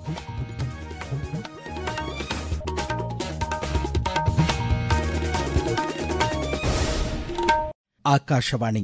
ಆಕಾಶವಾಣಿ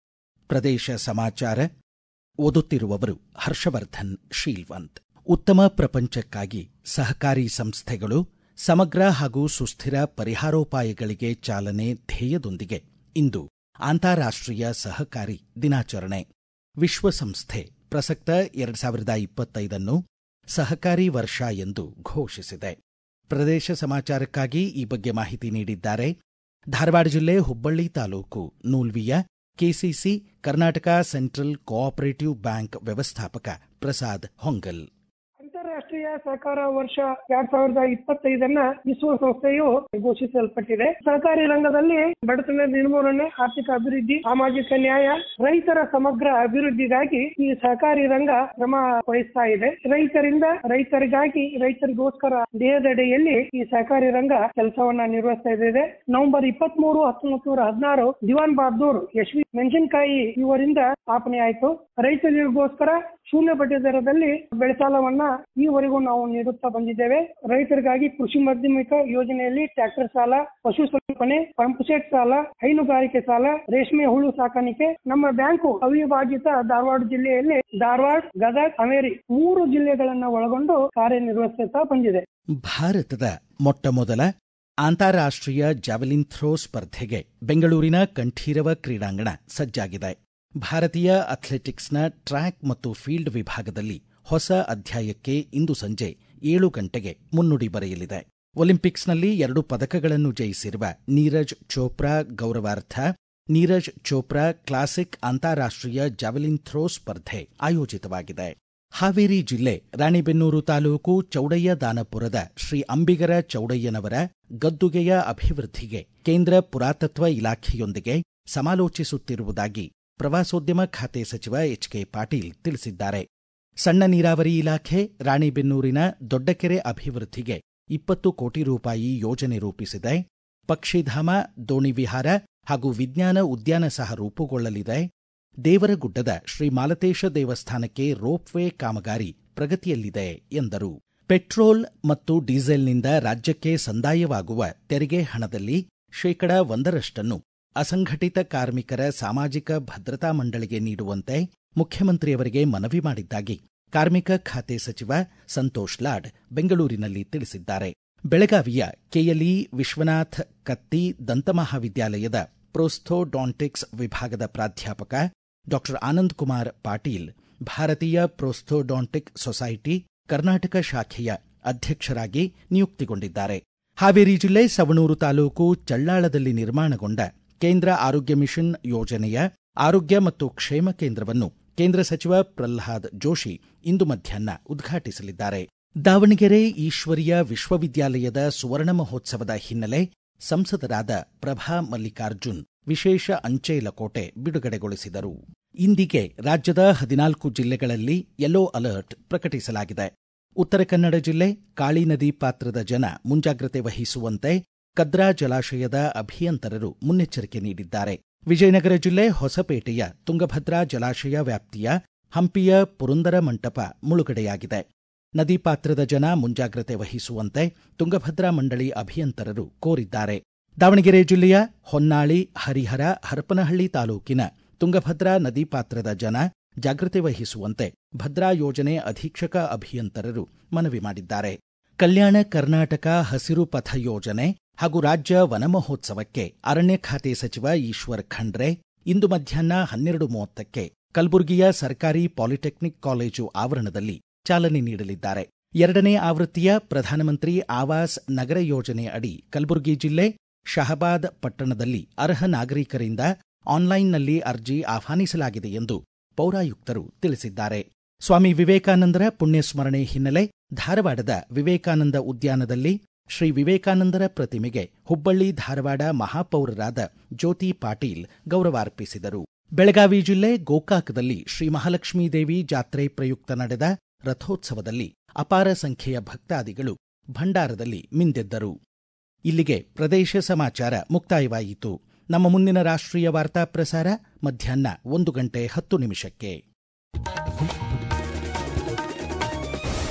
ಪ್ರದೇಶ ಸಮಾಚಾರ ಓದುತ್ತಿರುವವರು ಹರ್ಷವರ್ಧನ್ ಶೀಲ್ವಂತ್ ಉತ್ತಮ ಪ್ರಪಂಚಕ್ಕಾಗಿ ಸಹಕಾರಿ ಸಂಸ್ಥೆಗಳು ಸಮಗ್ರ ಹಾಗೂ ಸುಸ್ಥಿರ ಪರಿಹಾರೋಪಾಯಗಳಿಗೆ ಚಾಲನೆ ಧ್ಯೇಯದೊಂದಿಗೆ ಇಂದು ಅಂತಾರಾಷ್ಟ್ರೀಯ ಸಹಕಾರಿ ದಿನಾಚರಣೆ ವಿಶ್ವಸಂಸ್ಥೆ ಪ್ರಸಕ್ತ ಎರಡು ಸಾವಿರದ ಇಪ್ಪತ್ತೈದನ್ನು ಸಹಕಾರಿ ವರ್ಷ ಎಂದು ಘೋಷಿಸಿದೆ ಪ್ರದೇಶ ಸಮಾಚಾರಕ್ಕಾಗಿ ಈ ಬಗ್ಗೆ ಮಾಹಿತಿ ನೀಡಿದ್ದಾರೆ ಧಾರವಾಡ ಜಿಲ್ಲೆ ಹುಬ್ಬಳ್ಳಿ ತಾಲೂಕು ನೂಲ್ವಿಯ KCC Karnataka central cooperative bank ವ್ಯವಸ್ಥಾಪಕ ಪ್ರಸಾದ್ ಹೊಂಗಲ್ ಅಂತಾರಾಷ್ಟ್ರೀಯ ಸಹಕಾರ ವರ್ಷ ಎರಡ್ ಸಾವಿರದ ಇಪ್ಪತ್ತೈದನ್ನ ವಿಶ್ವಸಂಸ್ಥೆಯು ಘೋಷಿಸಲ್ಪಟ್ಟಿದೆ ಸಹಕಾರಿ ರಂಗದಲ್ಲಿ ಬಡತನ ನಿರ್ಮೂಲನೆ ಆರ್ಥಿಕ ಅಭಿವೃದ್ಧಿ ಸಾಮಾಜಿಕ ನ್ಯಾಯ ರೈತರ ಸಮಗ್ರ ಅಭಿವೃದ್ಧಿಗಾಗಿ ಈ ಸಹಕಾರಿ ರಂಗ ಶ್ರಮ ವಹಿಸ್ತಾ ಇದೆ ರೈತರಿಂದ ರೈತರಿಗಾಗಿ ರೈತರಿಗೋಸ್ಕರ ದೇಹದಡಿಯಲ್ಲಿ ಈ ಸಹಕಾರಿ ರಂಗ ಕೆಲಸವನ್ನ ನಿರ್ವಹಿಸ್ತಾ ಇದೆ ನವೆಂಬರ್ ಇಪ್ಪತ್ತ್ ಮೂರು ಹತ್ತೊಂಬತ್ತು ನೂರ ಹದಿನಾರು ದಿವಾನ್ ಬಹದ್ದೂರ್ ಯಶ್ವಿ ಮೆಣಸಿನಕಾಯಿ ಇವರಿಂದ ಸ್ಥಾಪನೆ ಆಯಿತು ರೈತರಿಗೋಸ್ಕರ ಶೂನ್ಯ ಬಡ್ಡಿ ದರದಲ್ಲಿ ಬೆಳೆಸಾಲವನ್ನ ಈವರೆಗೂ ನಾವು ನೀಡುತ್ತಾ ಬಂದಿದ್ದೇವೆ ರೈತರಿಗಾಗಿ ಕೃಷಿ ಮಾಧ್ಯಮಿಕ ಯೋಜನೆಯಲ್ಲಿ ಟ್ರ್ಯಾಕ್ಟರ್ ಸಾಲ ಪಶುಸಂಗೋಪನೆ ಪಂಪ್ ಸೆಟ್ ಸಾಲ ಹೈನುಗಾರಿಕೆ ಸಾಲ ರೇಷ್ಮೆ ಹುಳು ಸಾಕಾಣಿಕೆ ನಮ್ಮ ಬ್ಯಾಂಕು ಅವಿಭಾಜಿತ ಧಾರವಾಡ ಜಿಲ್ಲೆಯಲ್ಲಿ ಧಾರವಾಡ ಗದಗ ಹಾವೇರಿ ಮೂರು ಜಿಲ್ಲೆಗಳನ್ನ ಒಳಗೊಂಡು ಕಾರ್ಯನಿರ್ವಹಿಸುತ್ತಾ ಬಂದಿದೆ ಭಾರತದ ಮೊಟ್ಟಮೊದಲ ಅಂತಾರಾಷ್ಟ್ರೀಯ ಜಾವೆಲಿನ್ ಥ್ರೋ ಸ್ಪರ್ಧೆಗೆ ಬೆಂಗಳೂರಿನ ಕಂಠೀರವ ಕ್ರೀಡಾಂಗಣ ಸಜ್ಜಾಗಿದೆ ಭಾರತೀಯ ಅಥ್ಲೆಟಿಕ್ಸ್ನ ಟ್ರ್ಯಾಕ್ ಮತ್ತು ಫೀಲ್ಡ್ ವಿಭಾಗದಲ್ಲಿ ಹೊಸ ಅಧ್ಯಾಯಕ್ಕೆ ಇಂದು ಸಂಜೆ ಏಳು ಗಂಟೆಗೆ ಮುನ್ನುಡಿ ಬರೆಯಲಿದೆ ಒಲಿಂಪಿಕ್ಸ್ನಲ್ಲಿ ಎರಡು ಪದಕಗಳನ್ನು ಜಯಿಸಿರುವ ನೀರಜ್ ಚೋಪ್ರಾ ಗೌರವಾರ್ಥ ನೀರಜ್ ಚೋಪ್ರಾ ಕ್ಲಾಸಿಕ್ ಅಂತಾರಾಷ್ಟ್ರೀಯ ಜಾವೆಲಿನ್ ಥ್ರೋ ಸ್ಪರ್ಧೆ ಆಯೋಜಿತವಾಗಿದೆ ಹಾವೇರಿ ಜಿಲ್ಲೆ ರಾಣಿಬೆನ್ನೂರು ತಾಲೂಕು ಚೌಡಯ್ಯ ದಾನಪುರದ ಶ್ರೀ ಅಂಬಿಗರ ಚೌಡಯ್ಯನವರ ಗದ್ದುಗೆಯ ಅಭಿವೃದ್ಧಿಗೆ ಕೇಂದ್ರ ಪುರಾತತ್ವ ಇಲಾಖೆಯೊಂದಿಗೆ ಸಮಾಲೋಚಿಸುತ್ತಿರುವುದಾಗಿ ಪ್ರವಾಸೋದ್ಯಮ ಖಾತೆ ಸಚಿವ ಎಚ್ ಕೆ ಪಾಟೀಲ್ ತಿಳಿಸಿದ್ದಾರೆ ಸಣ್ಣ ನೀರಾವರಿ ಇಲಾಖೆ ರಾಣಿಬೆನ್ನೂರಿನ ದೊಡ್ಡಕೆರೆ ಅಭಿವೃದ್ಧಿಗೆ ಇಪ್ಪತ್ತು ಕೋಟಿ ರೂಪಾಯಿ ಯೋಜನೆ ರೂಪಿಸಿದೆ ಪಕ್ಷಿಧಾಮ ದೋಣಿ ವಿಹಾರ ಹಾಗೂ ವಿಜ್ಞಾನ ಉದ್ಯಾನ ಸಹ ರೂಪುಗೊಳ್ಳಲಿದೆ ದೇವರಗುಡ್ಡದ ಶ್ರೀ ಮಾಲತೇಶ ದೇವಸ್ಥಾನಕ್ಕೆ ರೋಪ್ವೇ ಕಾಮಗಾರಿ ಪ್ರಗತಿಯಲ್ಲಿದೆ ಎಂದರು ಪೆಟ್ರೋಲ್ ಮತ್ತು ಡೀಸೆಲ್ನಿಂದ ರಾಜ್ಯಕ್ಕೆ ಸಂದಾಯವಾಗುವ ತೆರಿಗೆ ಹಣದಲ್ಲಿ ಶೇಕಡ ಒಂದರಷ್ಟನ್ನು ಅಸಂಘಟಿತ ಕಾರ್ಮಿಕರ ಸಾಮಾಜಿಕ ಭದ್ರತಾ ಮಂಡಳಿಗೆ ನೀಡುವಂತೆ ಮುಖ್ಯಮಂತ್ರಿಯವರಿಗೆ ಮನವಿ ಮಾಡಿದ್ದಾಗಿ ಕಾರ್ಮಿಕ ಖಾತೆ ಸಚಿವ ಸಂತೋಷ್ ಲಾಡ್ ಬೆಂಗಳೂರಿನಲ್ಲಿ ತಿಳಿಸಿದ್ದಾರೆ ಬೆಳಗಾವಿಯ ಕೆಎಲ್ಇ ವಿಶ್ವನಾಥ್ ಕತ್ತಿ ದಂತಮಹಾವಿದ್ಯಾಲಯದ ಪ್ರೋಸ್ಥೋಡಾಂಟಿಕ್ಸ್ ವಿಭಾಗದ ಪ್ರಾಧ್ಯಾಪಕ ಡಾಕ್ಟರ್ ಆನಂದ್ ಕುಮಾರ್ ಪಾಟೀಲ್ ಭಾರತೀಯ ಪ್ರೋಸ್ಥೋಡಾಂಟಿಕ್ ಸೊಸೈಟಿ ಕರ್ನಾಟಕ ಶಾಖೆಯ ಅಧ್ಯಕ್ಷರಾಗಿ ನಿಯುಕ್ತಿಗೊಂಡಿದ್ದಾರೆ ಹಾವೇರಿ ಜಿಲ್ಲೆ ಸವಣೂರು ತಾಲೂಕು ಚಳ್ಳಾಳದಲ್ಲಿ ನಿರ್ಮಾಣಗೊಂಡ ಕೇಂದ್ರ ಆರೋಗ್ಯ ಮಿಷನ್ ಯೋಜನೆಯ ಆರೋಗ್ಯ ಮತ್ತು ಕ್ಷೇಮ ಕೇಂದ್ರವನ್ನು ಕೇಂದ್ರ ಸಚಿವ ಪ್ರಲ್ಹಾದ್ ಜೋಶಿ ಇಂದು ಮಧ್ಯಾಹ್ನ ಉದ್ಘಾಟಿಸಲಿದ್ದಾರೆ ದಾವಣಗೆರೆ ಈಶ್ವರಿಯ ವಿಶ್ವವಿದ್ಯಾಲಯದ ಸುವರ್ಣ ಮಹೋತ್ಸವದ ಹಿನ್ನೆಲೆ ಸಂಸದರಾದ ಪ್ರಭಾ ಮಲ್ಲಿಕಾರ್ಜುನ್ ವಿಶೇಷ ಅಂಚೆ ಲಕೋಟೆ ಬಿಡುಗಡೆಗೊಳಿಸಿದರು ಇಂದಿಗೆ ರಾಜ್ಯದ ಹದಿನಾಲ್ಕು ಜಿಲ್ಲೆಗಳಲ್ಲಿ ಯೆಲ್ಲೋ ಅಲರ್ಟ್ ಪ್ರಕಟಿಸಲಾಗಿದೆ ಉತ್ತರ ಕನ್ನಡ ಜಿಲ್ಲೆ ಕಾಳಿ ನದಿ ಪಾತ್ರದ ಜನ ಮುಂಜಾಗ್ರತೆ ವಹಿಸುವಂತೆ ಕದ್ರಾ ಜಲಾಶಯದ ಅಭಿಯಂತರರು ಮುನ್ನೆಚ್ಚರಿಕೆ ನೀಡಿದ್ದಾರೆ ವಿಜಯನಗರ ಜಿಲ್ಲೆ ಹೊಸಪೇಟೆಯ ತುಂಗಭದ್ರಾ ಜಲಾಶಯ ವ್ಯಾಪ್ತಿಯ ಹಂಪಿಯ ಪುರಂದರ ಮಂಟಪ ಮುಳುಗಡೆಯಾಗಿದೆ ನದಿ ಪಾತ್ರದ ಜನ ಮುಂಜಾಗ್ರತೆ ವಹಿಸುವಂತೆ ತುಂಗಭದ್ರಾ ಮಂಡಳಿ ಅಭಿಯಂತರರು ಕೋರಿದ್ದಾರೆ ದಾವಣಗೆರೆ ಜಿಲ್ಲೆಯ ಹೊನ್ನಾಳಿ ಹರಿಹರ ಹರಪನಹಳ್ಳಿ ತಾಲೂಕಿನ ತುಂಗಭದ್ರಾ ನದಿ ಪಾತ್ರದ ಜನ ಜಾಗೃತಿ ವಹಿಸುವಂತೆ ಭದ್ರಾ ಯೋಜನೆ ಅಧೀಕ್ಷಕ ಅಭಿಯಂತರರು ಮನವಿ ಮಾಡಿದ್ದಾರೆ ಕಲ್ಯಾಣ ಕರ್ನಾಟಕ ಹಸಿರು ಪಥ ಯೋಜನೆ ಹಾಗೂ ರಾಜ್ಯ ವನ ಮಹೋತ್ಸವಕ್ಕೆ ಅರಣ್ಯ ಖಾತೆ ಸಚಿವ ಈಶ್ವರ್ ಖಂಡ್ರೆ ಇಂದು ಮಧ್ಯಾಹ್ನ ಹನ್ನೆರಡು ಮೂವತ್ತಕ್ಕೆ ಕಲಬುರಗಿಯ ಸರ್ಕಾರಿ ಪಾಲಿಟೆಕ್ನಿಕ್ ಕಾಲೇಜು ಆವರಣದಲ್ಲಿ ಚಾಲನೆ ನೀಡಲಿದ್ದಾರೆ ಎರಡನೇ ಆವೃತ್ತಿಯ ಪ್ರಧಾನಮಂತ್ರಿ ಆವಾಸ್ ನಗರ ಯೋಜನೆ ಅಡಿ ಕಲಬುರಗಿ ಜಿಲ್ಲೆ ಶಹಬಾದ್ ಪಟ್ಟಣದಲ್ಲಿ ಅರ್ಹ ನಾಗರಿಕರಿಂದ ಆನ್ಲೈನ್ನಲ್ಲಿ ಅರ್ಜಿ ಆಹ್ವಾನಿಸಲಾಗಿದೆ ಎಂದು ಪೌರಾಯುಕ್ತರು ತಿಳಿಸಿದ್ದಾರೆ ಸ್ವಾಮಿ ವಿವೇಕಾನಂದರ ಪುಣ್ಯಸ್ಮರಣೆ ಹಿನ್ನೆಲೆ ಧಾರವಾಡದ ವಿವೇಕಾನಂದ ಉದ್ಯಾನದಲ್ಲಿ ಶ್ರೀ ವಿವೇಕಾನಂದರ ಪ್ರತಿಮೆಗೆ ಹುಬ್ಬಳ್ಳಿ ಧಾರವಾಡ ಮಹಾಪೌರರಾದ ಜ್ಯೋತಿ ಪಾಟೀಲ್ ಗೌರವಾರ್ಪಿಸಿದರು ಬೆಳಗಾವಿ ಜಿಲ್ಲೆ ಗೋಕಾಕದಲ್ಲಿ ಶ್ರೀ ಮಹಾಲಕ್ಷ್ಮೀ ದೇವಿ ಜಾತ್ರೆ ಪ್ರಯುಕ್ತ ನಡೆದ ರಥೋತ್ಸವದಲ್ಲಿ ಅಪಾರ ಸಂಖ್ಯೆಯ ಭಕ್ತಾದಿಗಳು ಭಂಡಾರದಲ್ಲಿ ಮಿಂದೆದ್ದರು ಇಲ್ಲಿಗೆ ಪ್ರದೇಶ ಸಮಾಚಾರ ಮುಕ್ತಾಯವಾಯಿತು ನಮ್ಮ ಮುಂದಿನ ರಾಷ್ಟ್ರೀಯ ವಾರ್ತಾ ಪ್ರಸಾರ ಮಧ್ಯಾಹ್ನ ಒಂದು ಗಂಟೆ ಹತ್ತು ನಿಮಿಷಕ್ಕೆ